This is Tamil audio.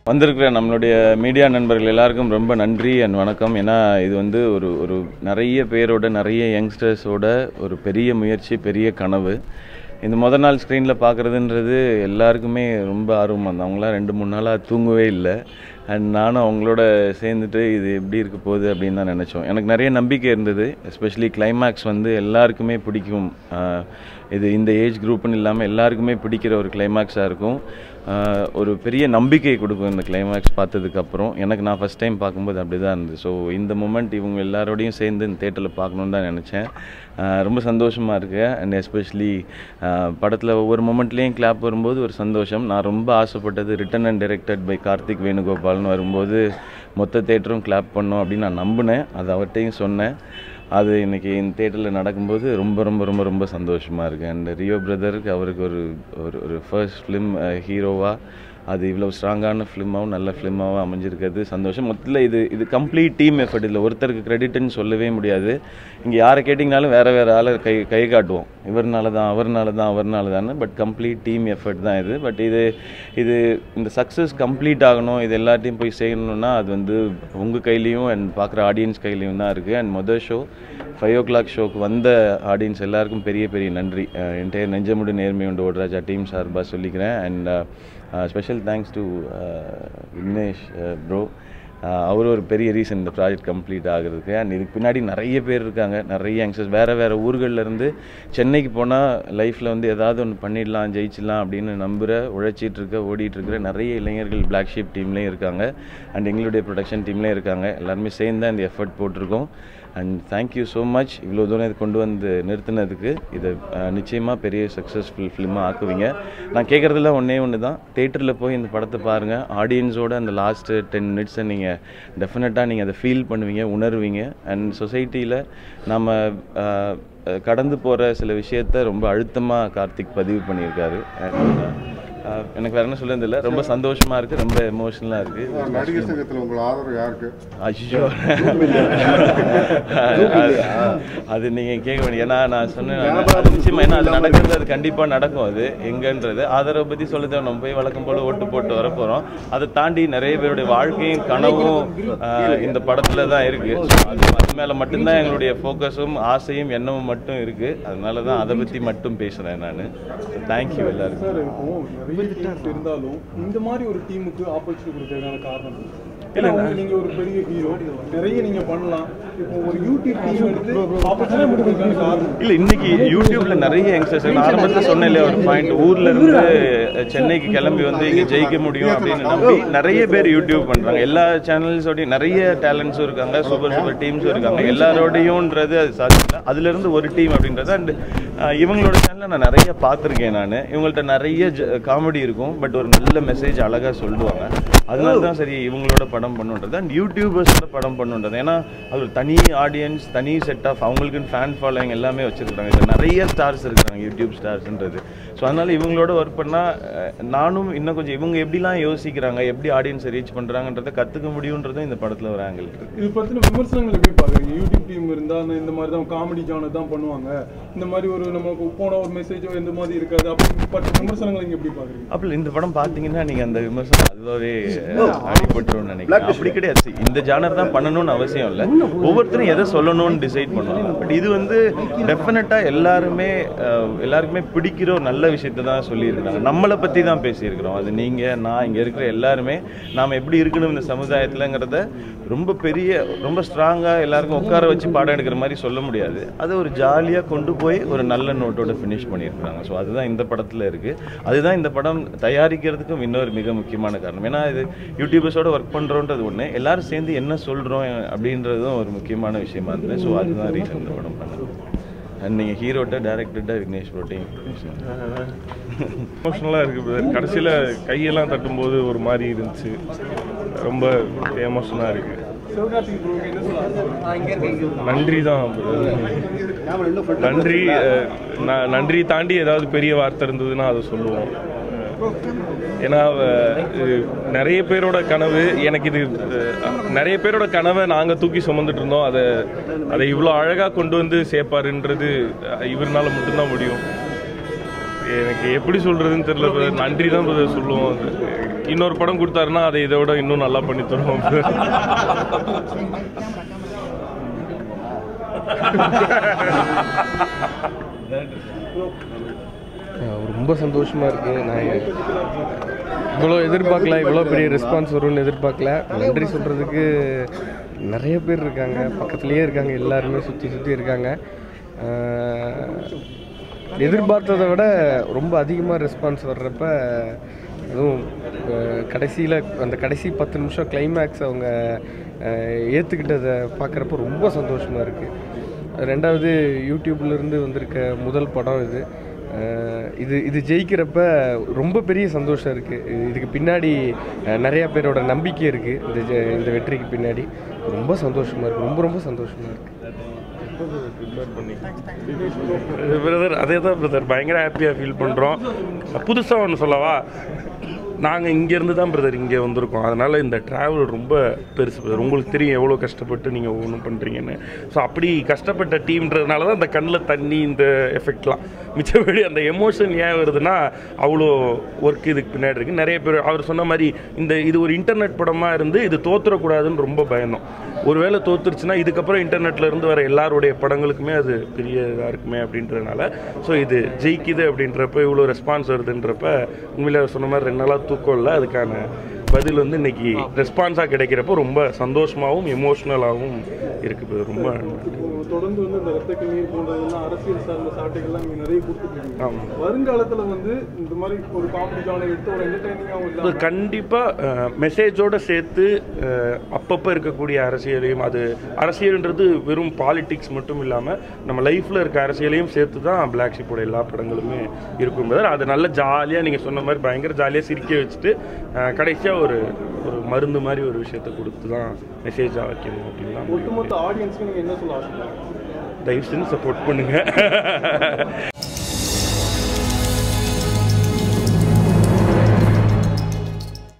வந்திருக்கிற நம்மளுடைய மீடியா நண்பர்கள் எல்லாருக்கும் ரொம்ப நன்றி அண்ட் வணக்கம் ஏன்னா இது வந்து ஒரு ஒரு நிறைய பேரோட நிறைய யங்ஸ்டர்ஸோட ஒரு பெரிய முயற்சி பெரிய கனவு இந்த முத நாள் ஸ்க்ரீனில் பார்க்குறதுன்றது எல்லாருக்குமே ரொம்ப ஆர்வம் வந்தது அவங்களாம் ரெண்டு மூணு நாளாக தூங்கவே இல்லை அண்ட் நானும் அவங்களோட சேர்ந்துட்டு இது எப்படி இருக்க போகுது அப்படின்னு தான் நினச்சோம் எனக்கு நிறைய நம்பிக்கை இருந்தது எஸ்பெஷலி கிளைமேக்ஸ் வந்து எல்லாருக்குமே பிடிக்கும் ஆஹ் இது இந்த ஏஜ் குரூப்னு இல்லாமல் எல்லாருக்குமே பிடிக்கிற ஒரு கிளைமேக்ஸாக இருக்கும் ஆஹ் ஒரு பெரிய நம்பிக்கை கொடுக்கும் இந்த கிளைமேக்ஸ் பார்த்ததுக்கப்புறம் எனக்கு நான் ஃபஸ்ட் டைம் பார்க்கும்போது அப்படி தான் இருந்தது ஸோ இந்த மூமெண்ட் இவங்க எல்லாரோடையும் சேர்ந்து இந்த தேட்டரில் பார்க்கணுன்னு தான் நினச்சேன் ஆஹ் ரொம்ப சந்தோஷமாக இருக்கு அண்ட் எஸ்பெஷலி படத்தில் ஒவ்வொரு மூமெண்ட்லேயும் கிளாப் வரும்போது ஒரு சந்தோஷம் நான் ரொம்ப ஆசைப்பட்டது written and directed by Karthik வேணுகோபால்னு வரும்போது மொத்த தேட்டரும் கிளாப் பண்ணோம் அப்படின்னு நான் நம்பினேன் அது அவர்கிட்டையும் சொன்னேன் அது இன்னைக்கு இந்த தேட்டரில் நடக்கும்போது ரொம்ப ரொம்ப ரொம்ப ரொம்ப சந்தோஷமாக இருக்குது அண்ட் ரியோ பிரதருக்கு அவருக்கு ஒரு ஒரு ஒரு ஃபர்ஸ்ட் ஃபிலிம் ஹீரோவாக அது இவ்வளோ ஸ்ட்ராங்கான ஃபிலிமாகவும் நல்ல ஃபிலிமாகவும் அமைஞ்சிருக்கிறது சந்தோஷம் மொத்தத்தில் இது இது கம்ப்ளீட் டீம் எஃபர்ட் இல்லை ஒருத்தருக்கு கிரெடிட்னு சொல்லவே முடியாது இங்கே யாரை கேட்டிங்கனாலும் வேறு வேறு ஆளை கை கை காட்டுவோம் இவர்னால தான் அவர்னால தான் அவர்னால தான் பட் கம்ப்ளீட் டீம் எஃபர்ட் தான் இது பட் இது இது இந்த சக்ஸஸ் கம்ப்ளீட் ஆகணும் இது எல்லாத்தையும் போய் செய்யணும்னா அது வந்து உங்கள் கையிலையும் அண்ட் பார்க்குற ஆடியன்ஸ் கையிலையும் தான் இருக்குது அண்ட் மொதல் ஷோ ஃபைவ் ஓ கிளாக் ஷோக்கு வந்த ஆடியன்ஸ் எல்லாருக்கும் பெரிய பெரிய நன்றி என்டையர் நெஞ்சமுடு நேர்மை உண்டு ஓடராஜா டீம் சார்பாக சொல்லிக்கிறேன் and special thanks to Vignesh bro அவர் ஒரு பெரிய ரீசன் இந்த ப்ராஜெக்ட் கம்ப்ளீட் ஆகுறதுக்கு அண்ட் இதுக்கு பின்னாடி நிறைய பேர் இருக்காங்க நிறைய யங்ஸ்டர்ஸ் வேறு வேறு ஊர்கள்லேருந்து சென்னைக்கு போனால் லைஃப்பில் வந்து ஏதாவது ஒன்று பண்ணிடலாம் ஜெயிச்சிடலாம் அப்படின்னு நம்புகிற உழைச்சிட்டு இருக்க ஓடிட்டு இருக்கிற நிறைய இளைஞர்கள் பிளாக் ஷீப் டீம்லேயும் இருக்காங்க அண்ட் எங்களுடைய ப்ரொடக்ஷன் டீம்லேயும் இருக்காங்க எல்லாருமே சேர்ந்து தான் இந்த எஃபர்ட் போட்டிருக்கோம் அண்ட் தேங்க்யூ ஸோ மச் இவ்வளோ தூரம் இது கொண்டு வந்து நிறுத்தினதுக்கு இதை நிச்சயமாக பெரிய சக்ஸஸ்ஃபுல் ஃபிலிமாக ஆக்குவீங்க நான் கேட்குறதுல ஒன்றே ஒன்று தான் தேட்டரில் போய் இந்த படத்தை பாருங்கள் ஆடியன்ஸோட அந்த லாஸ்ட்டு டென் மினிட்ஸை நீங்கள் டெஃபினட்டாக நீங்கள் அதை ஃபீல் பண்ணுவீங்க உணர்வீங்க அண்ட் சொசைட்டியில் நம்ம அஹ், அஹ், கடந்து போகிற சில விஷயத்த ரொம்ப அழுத்தமாக கார்த்திக் பதிவு பண்ணியிருக்காரு And, அஹ், எனக்கு வேற என்ன சொல்லுறது இல்லை ரொம்ப சந்தோஷமாக இருக்குது ரொம்ப எமோஷ்னலாக இருக்குது நடிகர் சங்கத்தில் உங்கள் ஆதரவு யாருக்கு ஐயோ அது நீங்க கேட்க வேண்டிய ஏன்னா நான் சொன்னேன் அது நிச்சயமா ஏன்னா அது நடக்கிறது அது கண்டிப்பா நடக்கும் அது எங்கன்றது ஆதரவை பத்தி சொல்லுது நம்ம போய் வழக்கம் போல ஓட்டு போட்டு வர போறோம் அதை தாண்டி நிறைய பேருடைய வாழ்க்கையும் கனவும் ஆஹ், இந்த படத்துல தான் இருக்கு So, அது அது மேல மட்டும்தான் எங்களுடைய ஃபோக்கஸும் ஆசையும் எண்ணமும் மட்டும் இருக்கு அதனால தான் அதை பத்தி மட்டும் பேசுறேன் நான் தேங்க்யூ எல்லாருக்கும் சார் இப்போ நிறைய டீம்ஸ் இருந்தாலும் இந்த மாதிரி ஒரு டீமுக்கு ஆப்பர்ச்சுனிட்டி கொடுக்கறதுக்கான காரணம் என்ன? இல்ல, ஏன்னா நீங்க ஒரு பெரிய ஹீரோ நிறைய நீங்க பண்ணலாம் இப்போ ஒரு யூடியூப் டீம் எடுத்து ஆப்பர்ச்சுனிட்டி கொடுக்கறதுக்கான காரணம் இல்ல இன்னைக்கு யூடியூப்ல நிறைய யங்ஸ்டர்ஸ் நான் ஆரம்பத்தில் சொன்னேன் இல்லையா ஒரு பாயிண்ட் ஊர்ல இருந்து சென்னைக்கு கிளம்பி வந்து இங்க ஜெயிக்க முடியும் அப்படின்னு நம்பி நிறைய பேர் யூடியூப் பண்றாங்க எல்லா சேனல்ஸோடய நிறைய டேலண்ட்ஸும் இருக்காங்க சூப்பர் சூப்பர் டீம்ஸும் இருக்காங்க எல்லாரோடையும்ன்றது அது சாத்தியம் இல்லை அதுல இருந்து ஒரு டீம் அப்படின்றது அண்ட் இவங்களோட சேனலை நான் நிறைய பார்த்துருக்கேன் நான் இவங்கள்ட்ட நிறைய காமெடி இருக்கும் பட் ஒரு நல்ல மெசேஜ் அழகா சொல்லுவாங்க அதனால தான் சரி இவங்களோட படம் பண்ணுன்றது அண்ட் யூடியூபர்ஸோட படம் பண்ணுன்றது ஏன்னா அது ஒரு தனி ஆடியன்ஸ் தனி செட் ஆஃப் அவங்களுக்குன்னு ஃபேன் ஃபாலோயிங் எல்லாமே வச்சிருக்காங்க இதில் நிறைய ஸ்டார்ஸ் இருக்காங்க யூடியூப் ஸ்டார்ஸ்ன்றது ஸோ அதனால இவங்களோட ஒர்க் பண்ணால் நானும் இன்னும் கொஞ்சம் இவங்க எப்படிலாம் யோசிக்கிறாங்க எப்படி ஆடியன்ஸை ரீச் பண்ணுறாங்கன்றதை கற்றுக்க முடியுன்றதும் இந்த படத்தில் ஒரு ஆங்கிள் இருக்கு இது பத்தின விமர்சனங்கள் எப்படி பாக்குறீங்க யூடியூப் டீம் இருந்தா அந்த இந்த மாதிரி தான் காமெடி ஜானர் தான் பண்ணுவாங்க இந்த மாதிரி ஒரு நமக்கு போன ஒரு மெசேஜோ இந்த மாதிரி இருக்காது அப்படி பட்ட விமர்சனங்களை நீங்க எப்படி பாக்குறீங்க அப்படி இந்த படம் பார்த்தீங்கன்னா நீங்கள் அந்த விமர்சனம் அதுவாகவே அடிபட்டுரும்னு நினைக்கிறேன் அப்படி கிடையாது See, இந்த ஜானர் தான் பண்ணணும்னு அவசியம் இல்லை ஒவ்வொருத்தரும் எதை சொல்லணும்னு டிசைட் பண்ணுவாங்க பட் இது வந்து டெஃபினட்டாக எல்லாருமே அஹ், எல்லாருக்குமே பிடிக்கிற ஒரு நல்ல விஷயத்தை தான் சொல்லியிருக்காங்க நம்மளை பற்றி தான் பேசியிருக்கிறோம் அது நீங்கள் நான் இங்கே இருக்கிற எல்லாருமே நாம் எப்படி இருக்கணும் இந்த சமுதாயத்தில்ங்கிறத ரொம்ப பெரிய ரொம்ப ஸ்ட்ராங்காக எல்லாருக்கும் உட்கார வச்சு பாடம் எடுக்கிற மாதிரி சொல்ல முடியாது அதை ஒரு ஜாலியாக கொண்டு போய் ஒரு நல்ல நோட்டோட ஃபினிஷ் பண்ணியிருக்காங்க ஸோ அதுதான் இந்த படத்தில் இருக்குது அதுதான் இந்த படம் தயாரிக்கிறதுக்கும் இன்னொரு மிக முக்கியமான காரணம் ஏன்னா இது யூடியூபர்ஸோட ஒர்க் பண்ணுறோன்றது ஒன்று எல்லாரும் சேர்ந்து என்ன சொல்கிறோம் அப்படின்றதும் ஒரு முக்கியமான விஷயமா இருந்தது ஸோ அதுதான் ரீசன் இந்த படம் பண்ணது அண்ட் நீங்கள் ஹீரோட்ட டேரக்டர்கிட்ட விக்னேஷ் ப்ரோட்டையும் எமோஷ்னலாக இருக்குது பிரதர் கடைசியில் கையெல்லாம் தட்டும்போது ஒரு மாதிரி இருந்துச்சு ரொம்ப எமோஷனாக இருக்குது சிவகார்த்திக் ப்ரோ என்ன சொல்லுவாங்க நன்றி தான் brother. நன்றி அஹ், ந- நன்றி தாண்டி ஏதாவது பெரிய வார்த்தை இருந்ததுன்னா அதை சொல்லுவோம் ஏன்னா அஹ், இது நிறைய பேரோட கனவு எனக்கு இது அஹ், நிறைய பேரோட கனவை நாங்கள் தூக்கி சுமந்துட்டு இருந்தோம் அதை அதை இவ்வளோ அழகாக கொண்டு வந்து சேர்ப்பாருன்றது அஹ், இவர்னால மட்டும்தான் முடியும் எனக்கு எப்படி சொல்றதுன்னு தெரியல பிரதர் நன்றி தான் பிரதர் சொல்லுவோம் அது. இன்னொரு படம் கொடுத்தாருன்னா அதை இதை விட இன்னும் நல்லா பண்ணி தருவோம் brother. ரொம்ப சந்தோஷமாக இருக்குது நான் இவ்வளோ எதிர்பார்க்கல இவ்வளோ பெரிய ரெஸ்பான்ஸ் வரும்னு எதிர்பார்க்கல நன்றி சொல்கிறதுக்கு நிறைய பேர் இருக்காங்க பக்கத்துலேயே இருக்காங்க எல்லாருமே சுற்றி சுற்றி இருக்காங்க ஆஹ், எதிர்பார்த்ததை விட ரொம்ப அதிகமாக ரெஸ்பான்ஸ் வர்றப்ப அதுவும் கடைசியில் அந்த கடைசி பத்து நிமிஷம் கிளைமேக்ஸ் அவங்க ஏற்றுக்கிட்டதை பார்க்குறப்ப ரொம்ப சந்தோஷமாக இருக்குது ரெண்டாவது யூடியூப்ல இருந்து வந்திருக்க முதல் படம் இது அஹ் இது இது ஜெயிக்கிறப்ப ரொம்ப பெரிய சந்தோஷம் இருக்குது இதுக்கு பின்னாடி அஹ், நிறைய பேரோட நம்பிக்கை இருக்குது இந்த ஜெ- இந்த வெற்றிக்கு பின்னாடி ரொம்ப சந்தோஷமாக இருக்குது ரொம்ப ரொம்ப சந்தோஷமாக இருக்குது பிரதர் அதே தான் பிரதர் பயங்கர ஹாப்பியாக ஃபீல் பண்ணுறோம் புதுசாக ஒன்று சொல்லவா நாங்கள் இங்கேருந்து தான் பிரதர் இங்கே வந்திருக்கோம் அதனால் இந்த ட்ராவல் ரொம்ப பெருசு பிரதர் உங்களுக்கு தெரியும் எவ்வளோ கஷ்டப்பட்டு நீங்கள் ஒவ்வொன்றும் பண்ணுறீங்கன்னு ஸோ அப்படி கஷ்டப்பட்ட டீம்ன்றதுனால தான் இந்த கண்ணில் தண்ணி இந்த எஃபெக்ட்லாம் மிச்சபடி அந்த எமோஷன் ஏன் வருதுன்னா அவ்வளோ ஒர்க் இதுக்கு பின்னாடி இருக்குது நிறைய பேர் அவர் சொன்ன மாதிரி இந்த இது ஒரு இன்டர்நெட் படமாக இருந்து இது தோத்துறக்கூடாதுன்னு ரொம்ப பயந்தோம் ஒருவேளை தோத்துருச்சுன்னா இதுக்கப்புறம் இன்டர்நெட்ல இருந்து வர எல்லாருடைய படங்களுக்குமே அது பெரிய இதாக இருக்குமே அப்படின்றதுனால ஸோ இது ஜெயிக்குது அப்படின்றப்ப இவ்வளோ ரெஸ்பான்ஸ் வருதுன்றப்ப உண்மையில அவர் சொன்ன மாதிரி ரெண்டு நாளாக தூக்கம் இல்லை அதுக்கான பதில் வந்து இன்னைக்கு ரெஸ்பான்ஸாக கிடைக்கிறப்போ ரொம்ப சந்தோஷமாகவும் எமோஷ்னலாகவும் இருக்குது ரொம்ப இப்போ தொடர்ந்து வந்து இந்த ரத்த கண்ணீர் போன்றதெல்லாம் அரசியல் சார்ந்த சாட்டைகள்லாம் நீங்க நிறைய கொடுத்துருக்கீங்க ஆமாம் வருங்காலத்துல வந்து இந்த மாதிரி ஒரு காமெடி ஜானர் எடுத்து ஒரு என்டர்டைனிங்காகவும் அது இல்லாம கண்டிப்பாக மெசேஜோட சேர்த்து அப்பப்போ இருக்கக்கூடிய அரசியலையும் அது அரசியல்ன்றது வெறும் பாலிடிக்ஸ் மட்டும் இல்லாமல் நம்ம லைஃப்பில் இருக்க அரசியலையும் சேர்த்து தான் பிளாக் ஷிப்போட எல்லா படங்களுமே இருக்கும் brother. அது நல்ல ஜாலியாக நீங்கள் சொன்ன மாதிரி பயங்கர ஜாலியாக சிரிக்க வச்சுட்டு கடைசியாக ஒரு ஒரு மருந்து மாதிரி ஒரு விஷயத்தை கொடுத்து தான் மெசேஜாக வைக்கணும் அப்படின்னு தான் ஒட்டுமொத்த ஆடியன்ஸ்க்கு நீங்க என்ன சொல்ல ஆசைப்படுறீங்க தயவு செஞ்சு சப்போர்ட் பண்ணுங்கள்